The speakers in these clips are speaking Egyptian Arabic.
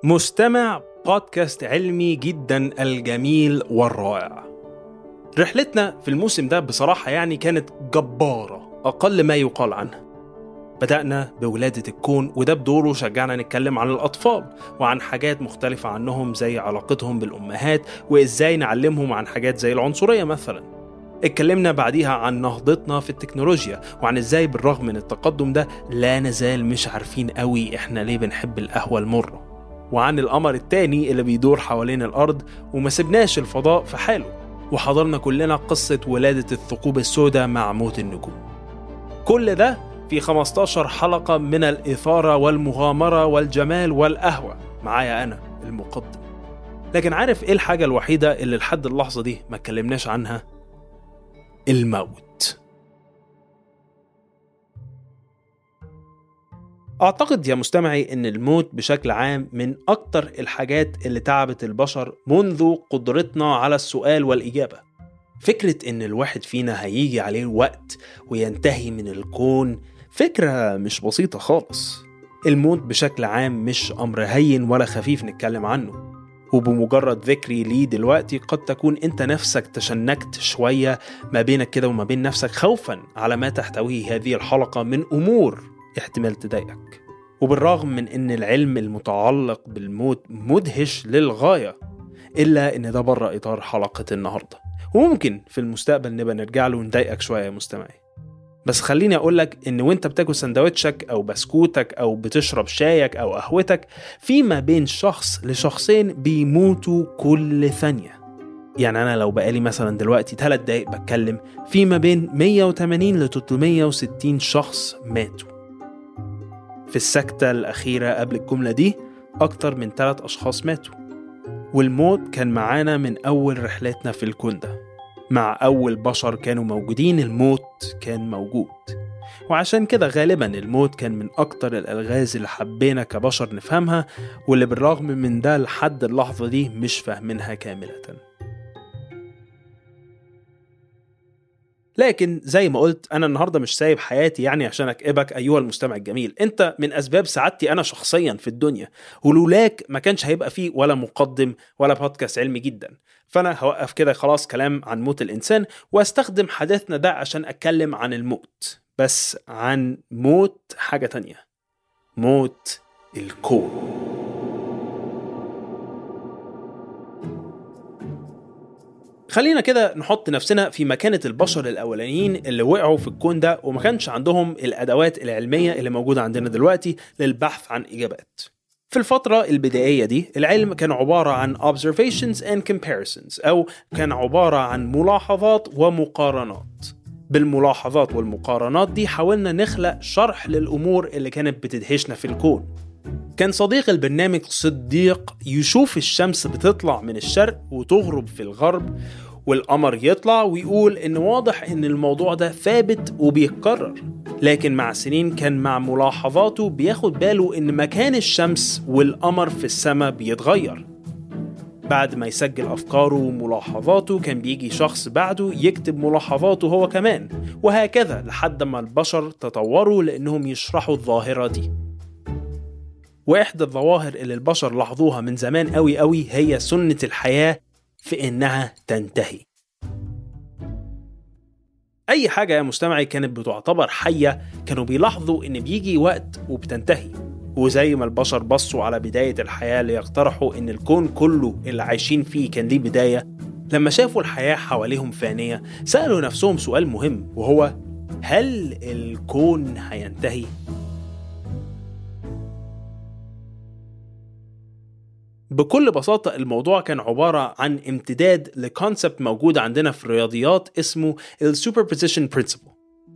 مستمع بودكاست علمي جدا الجميل والرائع رحلتنا في الموسم ده بصراحة يعني كانت جبارة أقل ما يقال عنها بدأنا بولادة الكون وده بدوره شجعنا نتكلم عن الأطفال وعن حاجات مختلفة عنهم زي علاقتهم بالأمهات وإزاي نعلمهم عن حاجات زي العنصرية مثلا اتكلمنا بعديها عن نهضتنا في التكنولوجيا وعن ازاي بالرغم من التقدم ده لا نزال مش عارفين قوي احنا ليه بنحب القهوة المرة وعن القمر التاني اللي بيدور حوالين الأرض وما سبناش الفضاء في حاله وحضرنا كلنا قصة ولادة الثقوب السوداء مع موت النجوم كل ده في 15 حلقة من الإثارة والمغامرة والجمال والقهوة معايا أنا المقدم لكن عارف إيه الحاجة الوحيدة اللي لحد اللحظة دي ما اتكلمناش عنها؟ الموت أعتقد يا مستمعي إن الموت بشكل عام من أكتر الحاجات اللي تعبت البشر منذ قدرتنا على السؤال والإجابة فكرة إن الواحد فينا هيجي عليه وقت وينتهي من الكون فكرة مش بسيطة خالص الموت بشكل عام مش أمر هين ولا خفيف نتكلم عنه وبمجرد ذكري ليه دلوقتي قد تكون انت نفسك تشنكت شوية ما بينك كده وما بين نفسك خوفا على ما تحتويه هذه الحلقة من أمور احتمال تضايقك وبالرغم من ان العلم المتعلق بالموت مدهش للغاية إلا إن ده بره إطار حلقة النهاردة وممكن في المستقبل نبقى نرجع له ونضايقك شوية يا مستمعي بس خليني أقول لك إن وأنت بتاكل سندوتشك أو بسكوتك أو بتشرب شايك أو قهوتك في ما بين شخص لشخصين بيموتوا كل ثانية يعني أنا لو بقالي مثلا دلوقتي 3 دقايق بتكلم في ما بين 180 ل 360 شخص ماتوا في السكتة الأخيرة قبل الجملة دي أكتر من 3 أشخاص ماتوا والموت كان معانا من أول رحلتنا في الكون ده مع أول بشر كانوا موجودين الموت كان موجود وعشان كده غالبا الموت كان من أكتر الألغاز اللي حبينا كبشر نفهمها واللي بالرغم من ده لحد اللحظة دي مش فاهمينها كاملة لكن زي ما قلت انا النهارده مش سايب حياتي يعني عشان اكئبك ايها المستمع الجميل انت من اسباب سعادتي انا شخصيا في الدنيا ولولاك ما كانش هيبقى فيه ولا مقدم ولا بودكاست علمي جدا فانا هوقف كده خلاص كلام عن موت الانسان واستخدم حديثنا ده عشان اتكلم عن الموت بس عن موت حاجه تانية موت الكون خلينا كده نحط نفسنا في مكانة البشر الأولانيين اللي وقعوا في الكون ده وما كانش عندهم الأدوات العلمية اللي موجودة عندنا دلوقتي للبحث عن إجابات في الفترة البدائية دي العلم كان عبارة عن observations and comparisons أو كان عبارة عن ملاحظات ومقارنات بالملاحظات والمقارنات دي حاولنا نخلق شرح للأمور اللي كانت بتدهشنا في الكون كان صديق البرنامج صديق يشوف الشمس بتطلع من الشرق وتغرب في الغرب والقمر يطلع ويقول ان واضح ان الموضوع ده ثابت وبيتكرر لكن مع سنين كان مع ملاحظاته بياخد باله ان مكان الشمس والقمر في السماء بيتغير بعد ما يسجل أفكاره وملاحظاته كان بيجي شخص بعده يكتب ملاحظاته هو كمان وهكذا لحد ما البشر تطوروا لأنهم يشرحوا الظاهرة دي واحدى الظواهر اللي البشر لاحظوها من زمان قوي قوي هي سنة الحياة في إنها تنتهي أي حاجة يا مستمعي كانت بتعتبر حية كانوا بيلاحظوا إن بيجي وقت وبتنتهي وزي ما البشر بصوا على بداية الحياة ليقترحوا إن الكون كله اللي عايشين فيه كان ليه بداية لما شافوا الحياة حواليهم فانية سألوا نفسهم سؤال مهم وهو هل الكون هينتهي؟ بكل بساطة الموضوع كان عبارة عن امتداد لكونسبت موجود عندنا في الرياضيات اسمه ال superposition principle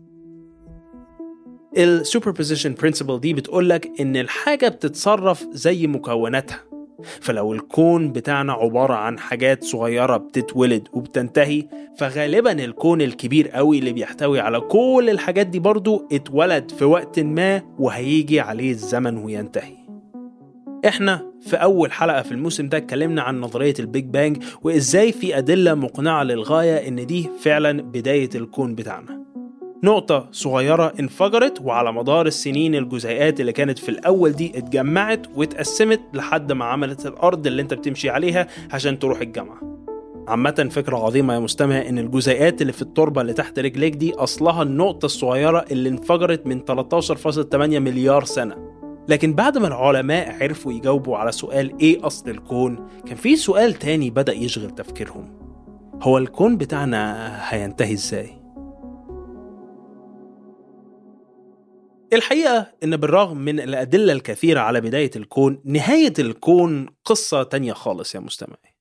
ال superposition principle دي بتقولك إن الحاجة بتتصرف زي مكوناتها فلو الكون بتاعنا عبارة عن حاجات صغيرة بتتولد وبتنتهي فغالبا الكون الكبير قوي اللي بيحتوي على كل الحاجات دي برضو اتولد في وقت ما وهيجي عليه الزمن وينتهي احنا في أول حلقة في الموسم ده اتكلمنا عن نظرية البيج بانج وإزاي في أدلة مقنعة للغاية إن دي فعلا بداية الكون بتاعنا نقطة صغيرة انفجرت وعلى مدار السنين الجزيئات اللي كانت في الأول دي اتجمعت واتقسمت لحد ما عملت الأرض اللي انت بتمشي عليها عشان تروح الجامعة عامة فكرة عظيمة يا مستمع إن الجزيئات اللي في التربة اللي تحت رجليك دي أصلها النقطة الصغيرة اللي انفجرت من 13.8 مليار سنة لكن بعد ما العلماء عرفوا يجاوبوا على سؤال إيه أصل الكون كان في سؤال تاني بدأ يشغل تفكيرهم هو الكون بتاعنا هينتهي إزاي؟ الحقيقة إن بالرغم من الأدلة الكثيرة على بداية الكون نهاية الكون قصة تانية خالص يا مستمعي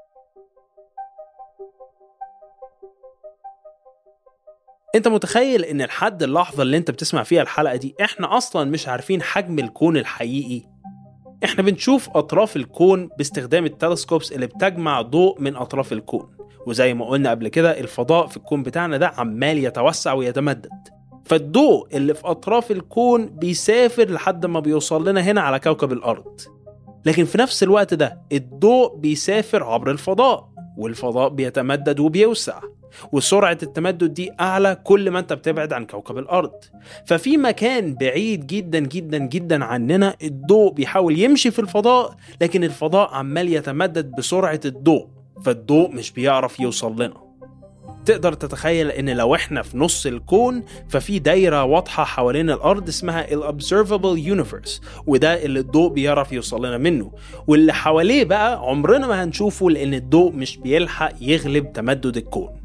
انت متخيل ان لحد اللحظة اللي انت بتسمع فيها الحلقة دي احنا اصلا مش عارفين حجم الكون الحقيقي احنا بنشوف اطراف الكون باستخدام التلسكوبس اللي بتجمع ضوء من اطراف الكون وزي ما قلنا قبل كده الفضاء في الكون بتاعنا ده عمال يتوسع ويتمدد فالضوء اللي في اطراف الكون بيسافر لحد ما بيوصل لنا هنا على كوكب الارض لكن في نفس الوقت ده الضوء بيسافر عبر الفضاء والفضاء بيتمدد وبيوسع وسرعة التمدد دي أعلى كل ما أنت بتبعد عن كوكب الأرض ففي مكان بعيد جدا جدا جدا عننا الضوء بيحاول يمشي في الفضاء لكن الفضاء عمال يتمدد بسرعة الضوء فالضوء مش بيعرف يوصل لنا تقدر تتخيل ان لو احنا في نص الكون ففي دايره واضحه حوالين الارض اسمها الابزرفبل يونيفرس وده اللي الضوء بيعرف يوصل لنا منه واللي حواليه بقى عمرنا ما هنشوفه لان الضوء مش بيلحق يغلب تمدد الكون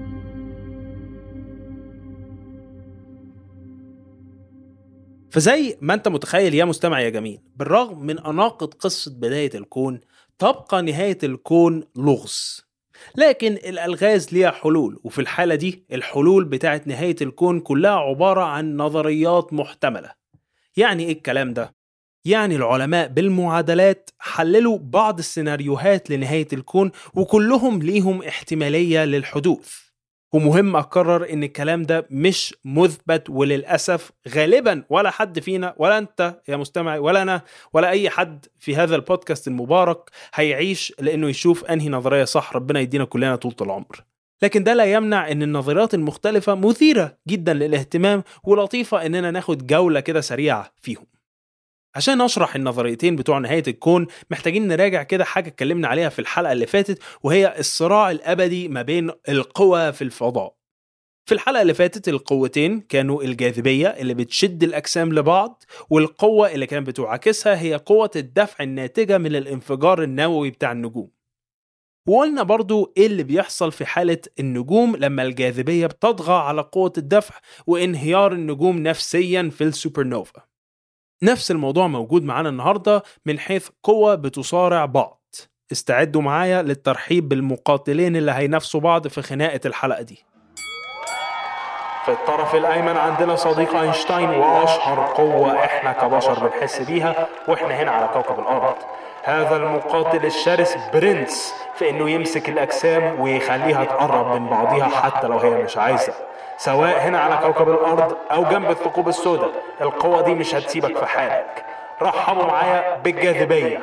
فزي ما انت متخيل يا مستمع يا جميل بالرغم من اناقه قصه بدايه الكون تبقى نهايه الكون لغز لكن الالغاز ليها حلول وفي الحاله دي الحلول بتاعت نهايه الكون كلها عباره عن نظريات محتمله يعني ايه الكلام ده يعني العلماء بالمعادلات حللوا بعض السيناريوهات لنهايه الكون وكلهم ليهم احتماليه للحدوث ومهم أكرر إن الكلام ده مش مثبت وللأسف غالبا ولا حد فينا ولا أنت يا مستمعي ولا أنا ولا أي حد في هذا البودكاست المبارك هيعيش لأنه يشوف أنهي نظرية صح ربنا يدينا كلنا طولة العمر لكن ده لا يمنع ان النظريات المختلفة مثيرة جدا للاهتمام ولطيفة اننا ناخد جولة كده سريعة فيهم عشان نشرح النظريتين بتوع نهاية الكون محتاجين نراجع كده حاجة اتكلمنا عليها في الحلقة اللي فاتت وهي الصراع الأبدي ما بين القوى في الفضاء في الحلقة اللي فاتت القوتين كانوا الجاذبية اللي بتشد الأجسام لبعض والقوة اللي كانت بتعاكسها هي قوة الدفع الناتجة من الانفجار النووي بتاع النجوم وقلنا برضو ايه اللي بيحصل في حالة النجوم لما الجاذبية بتطغى على قوة الدفع وانهيار النجوم نفسيا في السوبر نوفا نفس الموضوع موجود معانا النهاردة من حيث قوة بتصارع بعض استعدوا معايا للترحيب بالمقاتلين اللي هينافسوا بعض في خناقة الحلقة دي في الطرف الأيمن عندنا صديق أينشتاين وأشهر قوة إحنا كبشر بنحس بيها وإحنا هنا على كوكب الأرض هذا المقاتل الشرس برنس في إنه يمسك الأجسام ويخليها تقرب من بعضها حتى لو هي مش عايزة سواء هنا على كوكب الأرض أو جنب الثقوب السوداء القوة دي مش هتسيبك في حالك رحبوا معايا بالجاذبية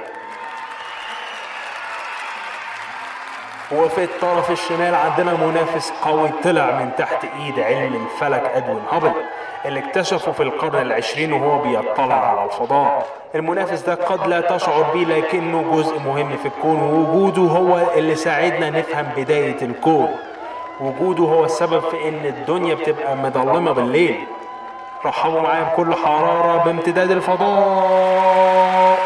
وفي الطرف الشمال عندنا منافس قوي طلع من تحت ايد علم الفلك ادوين هابل اللي اكتشفه في القرن العشرين وهو بيطلع على الفضاء المنافس ده قد لا تشعر بيه لكنه جزء مهم في الكون ووجوده هو اللي ساعدنا نفهم بداية الكون وجوده هو السبب في ان الدنيا بتبقى مظلمة بالليل رحبوا معايا بكل حرارة بامتداد الفضاء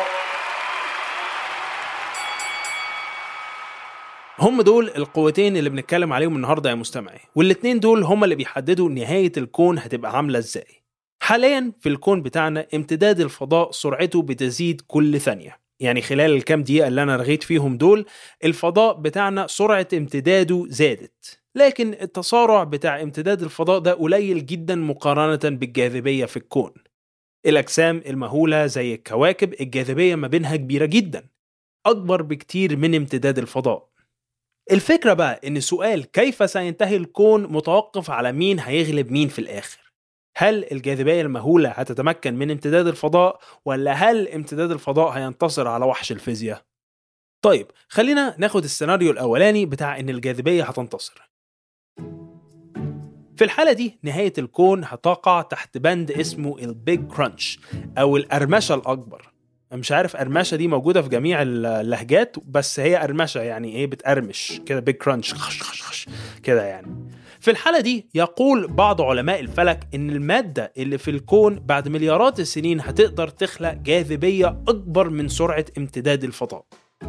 هم دول القوتين اللي بنتكلم عليهم النهارده يا مستمعي والاتنين دول هم اللي بيحددوا نهاية الكون هتبقى عاملة ازاي حاليا في الكون بتاعنا امتداد الفضاء سرعته بتزيد كل ثانية يعني خلال الكام دقيقة اللي أنا رغيت فيهم دول الفضاء بتاعنا سرعة امتداده زادت لكن التسارع بتاع امتداد الفضاء ده قليل جدا مقارنة بالجاذبية في الكون الأجسام المهولة زي الكواكب الجاذبية ما بينها كبيرة جدا أكبر بكتير من امتداد الفضاء الفكرة بقى إن سؤال كيف سينتهي الكون متوقف على مين هيغلب مين في الآخر هل الجاذبية المهولة هتتمكن من امتداد الفضاء ولا هل امتداد الفضاء هينتصر على وحش الفيزياء؟ طيب خلينا ناخد السيناريو الأولاني بتاع إن الجاذبية هتنتصر في الحالة دي نهاية الكون هتقع تحت بند اسمه البيج كرانش أو القرمشة الأكبر مش عارف قرمشة دي موجودة في جميع اللهجات بس هي قرمشة يعني إيه بتقرمش كده بيج كرانش خش خش خش كده يعني في الحالة دي يقول بعض علماء الفلك إن المادة اللي في الكون بعد مليارات السنين هتقدر تخلق جاذبية أكبر من سرعة امتداد الفضاء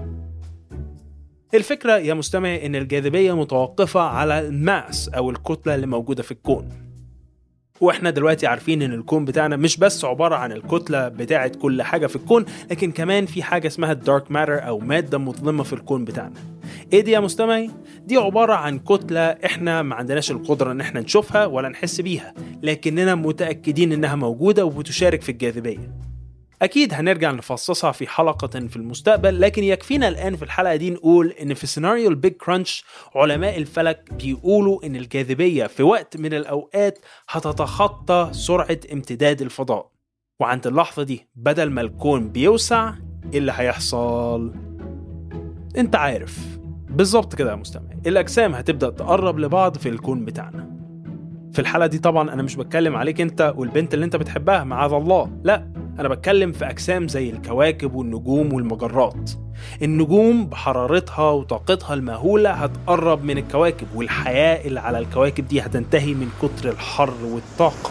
الفكرة يا مستمع إن الجاذبية متوقفة على الماس أو الكتلة اللي موجودة في الكون واحنا دلوقتي عارفين ان الكون بتاعنا مش بس عبارة عن الكتلة بتاعة كل حاجة في الكون لكن كمان في حاجة اسمها الدارك ماتر او مادة مظلمة في الكون بتاعنا ايه دي يا مستمعي؟ دي عبارة عن كتلة احنا ما عندناش القدرة ان احنا نشوفها ولا نحس بيها لكننا متأكدين انها موجودة وبتشارك في الجاذبية أكيد هنرجع نفصصها في حلقة في المستقبل لكن يكفينا الآن في الحلقة دي نقول إن في سيناريو البيج كرانش علماء الفلك بيقولوا إن الجاذبية في وقت من الأوقات هتتخطى سرعة امتداد الفضاء وعند اللحظة دي بدل ما الكون بيوسع إيه اللي هيحصل؟ أنت عارف بالظبط كده يا مستمع الأجسام هتبدأ تقرب لبعض في الكون بتاعنا في الحالة دي طبعا أنا مش بتكلم عليك أنت والبنت اللي أنت بتحبها معاذ الله لا أنا بتكلم في أجسام زي الكواكب والنجوم والمجرات النجوم بحرارتها وطاقتها المهولة هتقرب من الكواكب والحياة اللي على الكواكب دي هتنتهي من كتر الحر والطاقة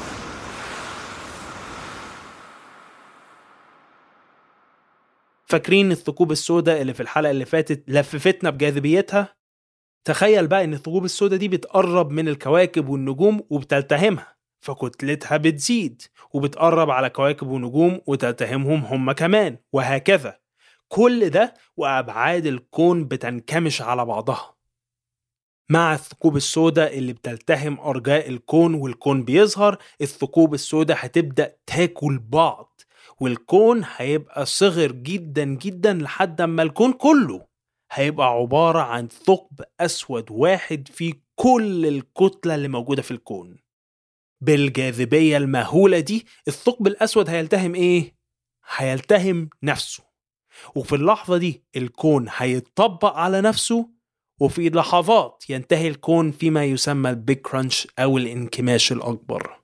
فاكرين الثقوب السوداء اللي في الحلقة اللي فاتت لففتنا بجاذبيتها؟ تخيل بقى ان الثقوب السوداء دي بتقرب من الكواكب والنجوم وبتلتهمها فكتلتها بتزيد وبتقرب على كواكب ونجوم وتلتهمهم هم كمان وهكذا كل ده وأبعاد الكون بتنكمش على بعضها مع الثقوب السوداء اللي بتلتهم أرجاء الكون والكون بيظهر الثقوب السوداء هتبدأ تاكل بعض والكون هيبقى صغر جدا جدا لحد ما الكون كله هيبقى عبارة عن ثقب أسود واحد في كل الكتلة اللي موجودة في الكون بالجاذبية المهولة دي الثقب الأسود هيلتهم إيه؟ هيلتهم نفسه وفي اللحظة دي الكون هيتطبق على نفسه وفي لحظات ينتهي الكون فيما يسمى البيج كرانش أو الانكماش الأكبر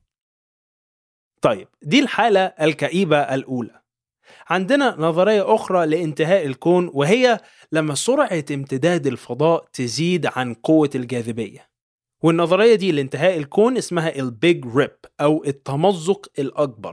طيب دي الحالة الكئيبة الأولى عندنا نظرية أخرى لانتهاء الكون وهي لما سرعة امتداد الفضاء تزيد عن قوة الجاذبية والنظرية دي لانتهاء الكون اسمها البيج ريب أو التمزق الأكبر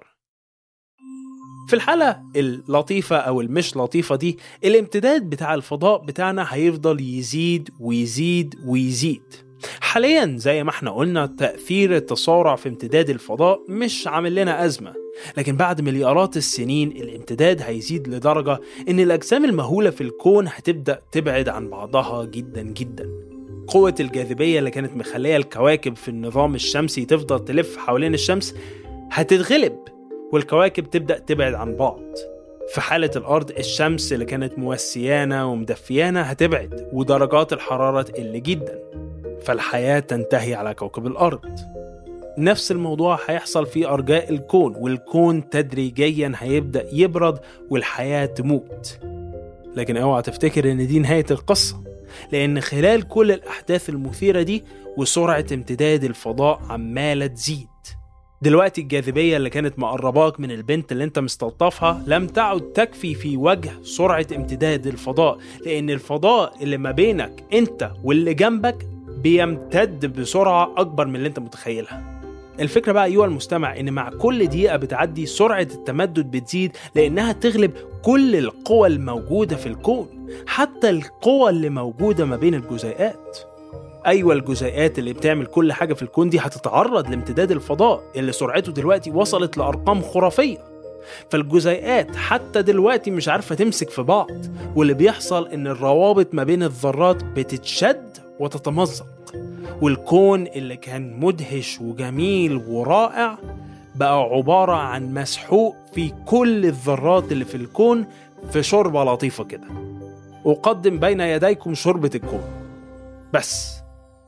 في الحالة اللطيفة أو المش لطيفة دي الامتداد بتاع الفضاء بتاعنا هيفضل يزيد ويزيد ويزيد حاليا زي ما احنا قلنا تأثير التسارع في امتداد الفضاء مش عامل لنا أزمة لكن بعد مليارات السنين الامتداد هيزيد لدرجة إن الأجسام المهولة في الكون هتبدأ تبعد عن بعضها جدا جدا قوة الجاذبية اللي كانت مخلية الكواكب في النظام الشمسي تفضل تلف حوالين الشمس هتتغلب والكواكب تبدأ تبعد عن بعض في حالة الأرض الشمس اللي كانت موسيانا ومدفيانا هتبعد ودرجات الحرارة تقل جدا فالحياة تنتهي على كوكب الأرض نفس الموضوع هيحصل في أرجاء الكون والكون تدريجيا هيبدأ يبرد والحياة تموت لكن اوعى تفتكر ان دي نهاية القصة لأن خلال كل الأحداث المثيرة دي وسرعة امتداد الفضاء عمالة تزيد دلوقتي الجاذبية اللي كانت مقرباك من البنت اللي انت مستلطفها لم تعد تكفي في وجه سرعة امتداد الفضاء لأن الفضاء اللي ما بينك انت واللي جنبك بيمتد بسرعة أكبر من اللي انت متخيلها الفكرة بقى أيها المستمع إن مع كل دقيقة بتعدي سرعة التمدد بتزيد لأنها تغلب كل القوى الموجودة في الكون حتى القوى اللي موجودة ما بين الجزيئات أيوة الجزيئات اللي بتعمل كل حاجة في الكون دي هتتعرض لامتداد الفضاء اللي سرعته دلوقتي وصلت لأرقام خرافية فالجزيئات حتى دلوقتي مش عارفة تمسك في بعض واللي بيحصل إن الروابط ما بين الذرات بتتشد وتتمزق والكون اللي كان مدهش وجميل ورائع بقى عبارة عن مسحوق في كل الذرات اللي في الكون في شوربة لطيفة كده أقدم بين يديكم شوربة الكون بس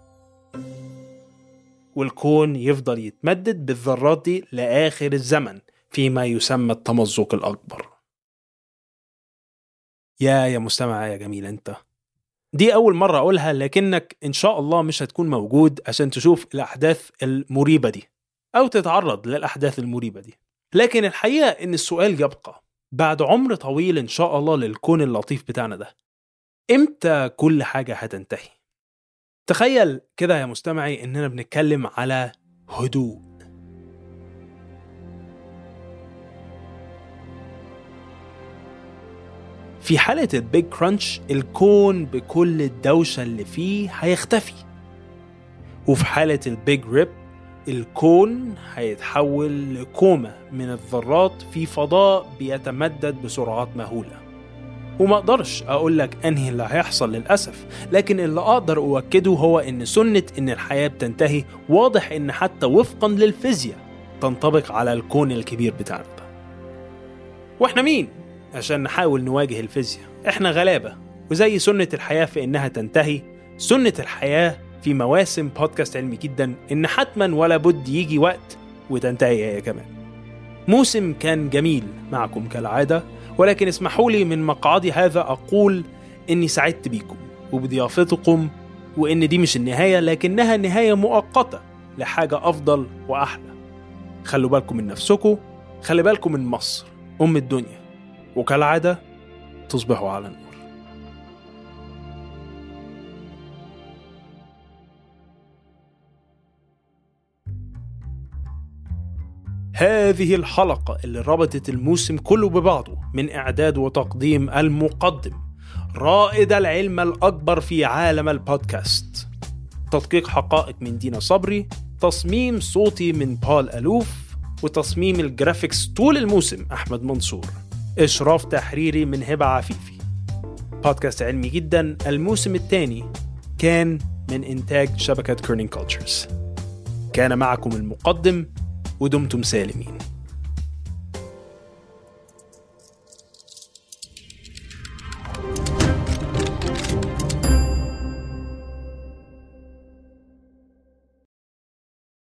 والكون يفضل يتمدد بالذرات دي لآخر الزمن فيما يسمى التمزق الأكبر يا يا مستمع يا جميل أنت دي أول مرة أقولها لكنك إن شاء الله مش هتكون موجود عشان تشوف الأحداث المريبة دي أو تتعرض للأحداث المريبة دي لكن الحقيقة إن السؤال يبقى بعد عمر طويل إن شاء الله للكون اللطيف بتاعنا ده إمتى كل حاجة هتنتهي؟ تخيل كده يا مستمعي إننا بنتكلم على هدوء في حالة البيج كرانش الكون بكل الدوشة اللي فيه هيختفي وفي حالة البيج ريب الكون هيتحول لكومة من الذرات في فضاء بيتمدد بسرعات مهولة وما اقدرش اقول لك انهي اللي هيحصل للاسف لكن اللي اقدر اؤكده هو ان سنة ان الحياة بتنتهي واضح ان حتى وفقا للفيزياء تنطبق على الكون الكبير بتاعنا ده واحنا مين عشان نحاول نواجه الفيزياء احنا غلابة وزي سنة الحياة في انها تنتهي سنة الحياة في مواسم بودكاست علمي جدا ان حتما ولا بد يجي وقت وتنتهي هي كمان موسم كان جميل معكم كالعادة ولكن اسمحوا لي من مقعدي هذا أقول إني سعدت بيكم وبضيافتكم وإن دي مش النهاية لكنها نهاية مؤقتة لحاجة أفضل وأحلى خلوا بالكم من نفسكم خلي بالكم من مصر أم الدنيا وكالعادة تصبحوا على نور هذه الحلقة اللي ربطت الموسم كله ببعضه من إعداد وتقديم المقدم رائد العلم الأكبر في عالم البودكاست تدقيق حقائق من دينا صبري تصميم صوتي من بول ألوف وتصميم الجرافيكس طول الموسم أحمد منصور إشراف تحريري من هبة عفيفي بودكاست علمي جدا الموسم الثاني كان من إنتاج شبكة كيرنينج كولتشرز كان معكم المقدم ودمتم سالمين